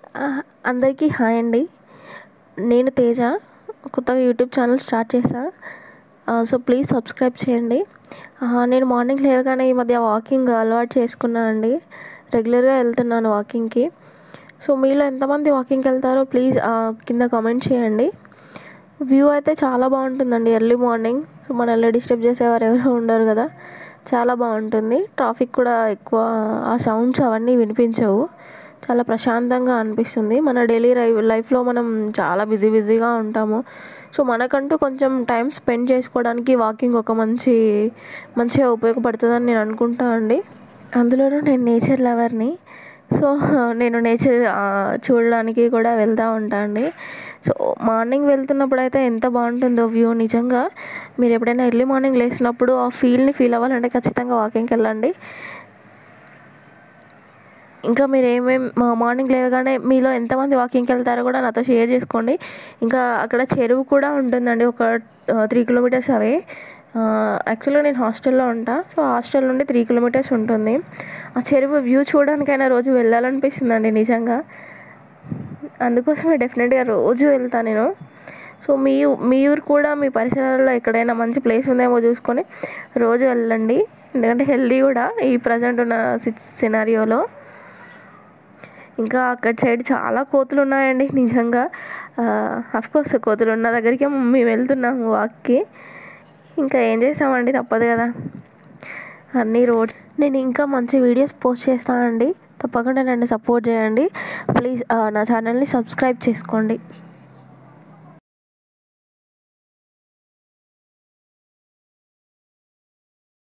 ఆ, అందరికీ హాయ్ అండి నేను తేజ కొత్తగా యూట్యూబ్ ఛానల్ స్టార్ట్ చేశా ఆ, సో ప్లీజ్ సబ్స్క్రైబ్ చేయండి ఆ, నేను మార్నింగ్ లేవగానే ఈ మధ్య వాకింగ్ అలవాటు చేసుకున్నాను అండి రెగ్యులర్గా వెళ్తున్నాను వాకింగ్కి సో మీలో ఎంతమంది వాకింగ్కి వెళ్తారో ప్లీజ్ ఆ, కింద కామెంట్ చేయండి వ్యూ అయితే చాలా బాగుంటుందండి ఎర్లీ మార్నింగ్ సో మనల్ని డిస్టర్బ్ చేసేవారు ఎవరు ఉండరు కదా చాలా బాగుంటుంది ట్రాఫిక్ కూడా ఎక్కువ ఆ సౌండ్స్ అవన్నీ వినిపించవు చాలా ప్రశాంతంగా అనిపిస్తుంది మన డైలీ లైఫ్ లైఫ్లో మనం చాలా బిజీ బిజీగా ఉంటాము సో మనకంటూ కొంచెం టైం స్పెండ్ చేసుకోవడానికి వాకింగ్ ఒక మంచి మంచిగా ఉపయోగపడుతుందని నేను అనుకుంటా అండి అందులోనూ నేను నేచర్ లవర్ని సో నేను నేచర్ చూడడానికి కూడా వెళ్తూ ఉంటా అండి సో మార్నింగ్ వెళ్తున్నప్పుడు అయితే ఎంత బాగుంటుందో వ్యూ నిజంగా మీరు ఎప్పుడైనా ఎర్లీ మార్నింగ్ లేచినప్పుడు ఆ ఫీల్ని ఫీల్ అవ్వాలంటే ఖచ్చితంగా వాకింగ్కి వెళ్ళండి ఇంకా మీరు ఏమేమి మార్నింగ్ లేవగానే మీలో ఎంతమంది వాకింగ్కి వెళ్తారో కూడా నాతో షేర్ చేసుకోండి ఇంకా అక్కడ చెరువు కూడా ఉంటుందండి ఒక త్రీ కిలోమీటర్స్ అవే యాక్చువల్గా నేను హాస్టల్లో ఉంటా సో హాస్టల్ నుండి త్రీ కిలోమీటర్స్ ఉంటుంది ఆ చెరువు వ్యూ చూడడానికైనా రోజు వెళ్ళాలనిపిస్తుందండి నిజంగా అందుకోసమే డెఫినెట్గా రోజు వెళ్తా నేను సో మీ మీ ఊరు కూడా మీ పరిసరాల్లో ఎక్కడైనా మంచి ప్లేస్ ఉందేమో చూసుకొని రోజు వెళ్ళండి ఎందుకంటే హెల్దీ కూడా ఈ ప్రజెంట్ ఉన్న సినారియోలో ఇంకా అక్కడ సైడ్ చాలా కోతులు ఉన్నాయండి నిజంగా కోర్స్ కోతులు ఉన్న దగ్గరికి మేము వెళ్తున్నాము వాక్కి ఇంకా ఏం చేస్తామండి తప్పదు కదా అన్ని రోడ్స్ నేను ఇంకా మంచి వీడియోస్ పోస్ట్ చేస్తానండి తప్పకుండా నన్ను సపోర్ట్ చేయండి ప్లీజ్ నా ఛానల్ని సబ్స్క్రైబ్ చేసుకోండి